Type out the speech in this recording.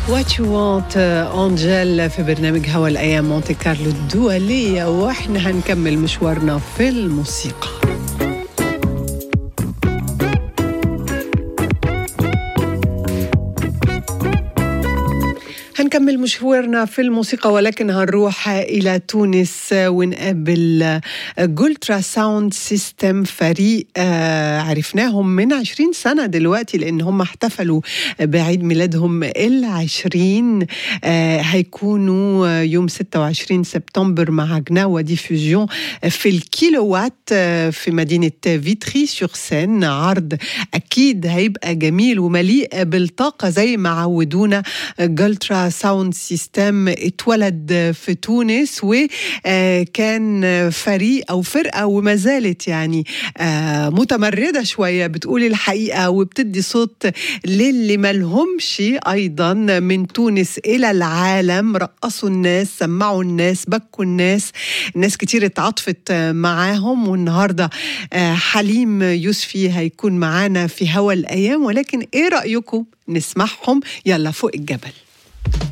وات يو وانت انجل في برنامج هوا الايام مونتي كارلو الدوليه واحنا هنكمل مشوارنا في الموسيقى هنكمل مشوارنا في الموسيقى ولكن هنروح إلى تونس ونقابل جولترا ساوند سيستم فريق عرفناهم من 20 سنة دلوقتي لأن هم احتفلوا بعيد ميلادهم العشرين هيكونوا يوم 26 سبتمبر مع جناوة ديفوزيون في الكيلووات في مدينة فيتري سور سين عرض أكيد هيبقى جميل ومليء بالطاقة زي ما عودونا جولترا ساوند سيستم اتولد في تونس وكان فريق او فرقه وما زالت يعني متمرده شويه بتقول الحقيقه وبتدي صوت للي مالهمش ايضا من تونس الى العالم رقصوا الناس سمعوا الناس بكوا الناس ناس كتير اتعاطفت معاهم والنهارده حليم يوسفي هيكون معانا في هوا الايام ولكن ايه رايكم نسمعهم يلا فوق الجبل